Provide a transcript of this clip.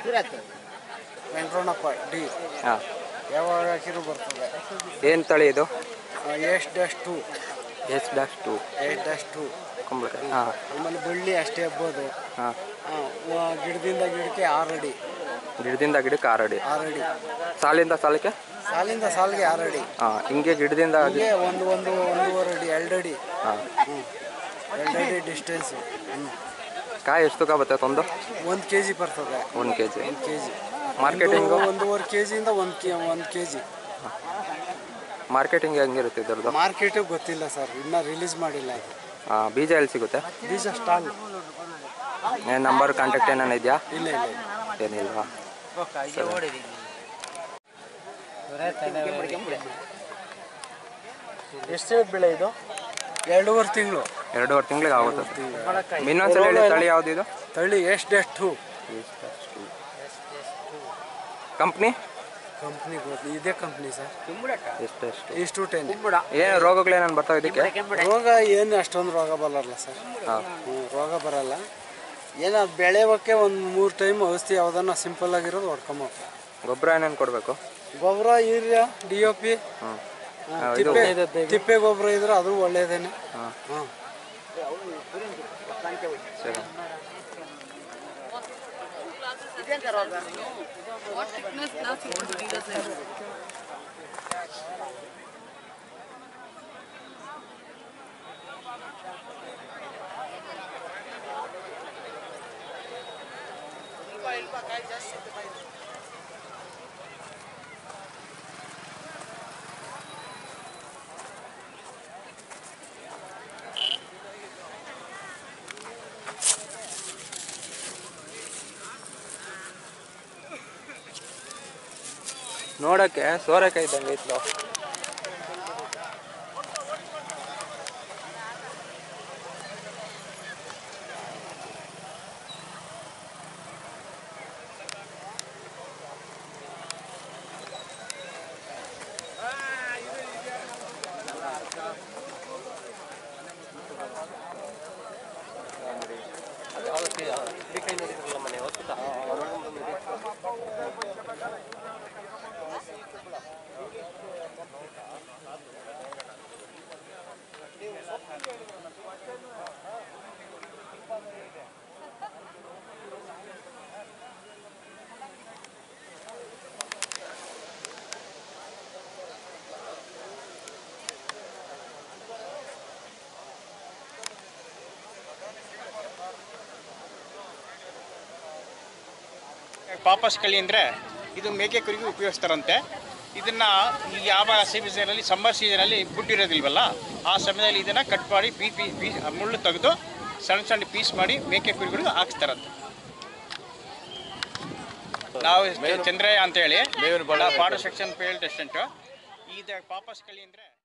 Venkataramanappa D ಹಾಂ ಯಾವಾಗ ಹಾಕಿರೂ ಬರ್ತದೆ ಏನು ತಳಿ ಇದು S dash two S dash two eight dash two ಕುಂಬಳಕಾಯಿ ಹಾಂ ಆಮೇಲೆ ಬಳ್ಳಿ ಅಷ್ಟೇ ಹಬ್ಬೋದು ಹಾಂ ಆ, ವ- ಗಿಡದಿಂದ ಗಿಡಕ್ಕೆ ಆರು ಅಡಿ ಗಿಡದಿಂದ ಗಿಡಕ್ಕೆ ಆರು ಅಡಿ ಆರು ಅಡಿ ಸಾಲಿಂದ ಸಾಲಕ್ಕೆ ಸಾಲಿಂದ ಸಾಲಿಗೆ ಆರು ಅಡಿ ಹಾಂ ಹಿಂಗೆ ಗಿಡದಿಂದ ಗಿ- ಹೀಗೆ ಒಂದು ಒಂದು ಒಂದೂವರೆ ಅಡಿ ಎರಡು ಅಡಿ ಹಾಂ ಹ್ಞೂ ಎರಡು ಅಡಿ ಡಿಸ್ಟೆನ್ಸು ಹ್ಞೂ ಕಾಯಿ ಎಷ್ಟು ತೂಕ ಬರ್ತೈತೆ ಒಂದು ಒಂದು ಕೆ ಜಿ ಬರ್ತದೆ ಒಂದು ಕೆ ಜಿ ಒಂದು ಕೆ ಜಿ ಮಾರ್ಕೆಟಿಂಗು ಒಂದೂವರೆ ಕೆ ಜಿಯಿಂದ ಒಂದು ಕೆ ಒಂದು ಕೆ ಜಿ ಮಾರ್ಕೆಟಿಂಗ್ ಹೆಂಗಿರುತ್ತೆ ಇದ್ರದ್ದು ಮಾರ್ಕೆಟಿಗೆ ಗೊತ್ತಿಲ್ಲ ಸರ್ ಇನ್ನೂ ರಿಲೀಸ್ ಮಾಡಿಲ್ಲ ಅದು ಹಾಂ ಬೀಜ ಎಲ್ಲಿ ಸಿಗುತ್ತೆ ಬೀಜ ಸ್ಟಾಲ್ ಏನು ನಂಬರ್ ಕಾಂಟ್ಯಾಕ್ಟ್ ಏನೇನು ಇದೆಯಾ ಇಲ್ಲ ಇಲ್ಲ ಇಲ್ಲ ಏನಿಲ್ವಾ ಎಷ್ಟು ಬೆಳೆ ಇದು ಎರಡೂವರೆ ತಿಂಗಳು ಎರಡೂವರೆ ತಿಂಗಳಿಗೆ ಆಗುತ್ತೆ ಇನ್ನೊಂದ್ಸಲ ಹೇಳಿ ತಳಿ ಯಾವ್ದು ಇದು ತಳಿ ಎಷ್ಟು ಎಷ್ಟು ಕಂಪ್ನಿ ಕಂಪ್ನಿ ಗೊತ್ತು ಇದೇ ಕಂಪ್ನಿ ಸರ್ ಎಷ್ಟು ಎಷ್ಟು ಇಷ್ಟು ಟೆನ್ ಏನು ರೋಗಗಳೇನೇನು ಬರ್ತಾವೆ ಇದಕ್ಕೆ ರೋಗ ಏನು ಅಷ್ಟೊಂದು ರೋಗ ಬರಲ್ಲ ಸರ್ ಹಾಂ ಹ್ಞೂ ರೋಗ ಬರಲ್ಲ ಏನೋ ಬೆಳೆಯೋಕ್ಕೆ ಒಂದು ಮೂರು ಟೈಮ್ ಔಷಧಿ ಯಾವುದನ್ನ ಸಿಂಪಲ್ ಆಗಿರೋದು ಹೊಡ್ಕೊಂಬಪ್ಪ ಗೊಬ್ಬರ ಏನೇನು ಕೊಡಬೇಕು ಗೊಬ್ಬರ ಯೂರಿಯಾ ಡಿ ಒ ಪಿ ಹ್ಞೂ ತಿಪ್ಪೆ ತಿಪ್ಪೆ ಗೊಬ್ಬರ ಇದ್ರೆ ಅದು ಒಳ್ಳೇದೇನೆ ಹಾಂ ಹಾಂ ಸರಿ ನೋಡಕ್ಕೆ ಸೋರೆಕಾಯಿ ಇದ್ದಂಗೆ ಐತ್ಲೋ ಪಾಪಸ್ ಕಳಿ ಅಂದರೆ ಇದು ಮೇಕೆ ಕುರಿಗೆ ಉಪಯೋಗಿಸ್ತಾರಂತೆ ಇದನ್ನು ಈ ಯಾವ ಸೀಸನಲ್ಲಿ ಸಮ್ಮರ್ ಸೀಸನಲ್ಲಿ ಬುಟ್ಟಿರೋದಿಲ್ವಲ್ಲ ಆ ಸಮಯದಲ್ಲಿ ಇದನ್ನು ಕಟ್ ಮಾಡಿ ಪೀ ಪೀ ಪೀ ಮುಳ್ಳು ತೆಗೆದು ಸಣ್ಣ ಸಣ್ಣ ಪೀಸ್ ಮಾಡಿ ಮೇಕೆ ಕುರಿಗಳಿಗೆ ಹಾಕ್ಸ್ತಾರಂತೆ ನಾವು ಚಂದ್ರಯ್ಯ ಅಂತೇಳಿ ಪಾಡ ಸೆಕ್ಷನ್ ಫೀಲ್ಡ್ ಅಸಿಸ್ಟೆಂಟು ಇದು ಪಾಪಸ್ ಕಳಿ ಅಂದರೆ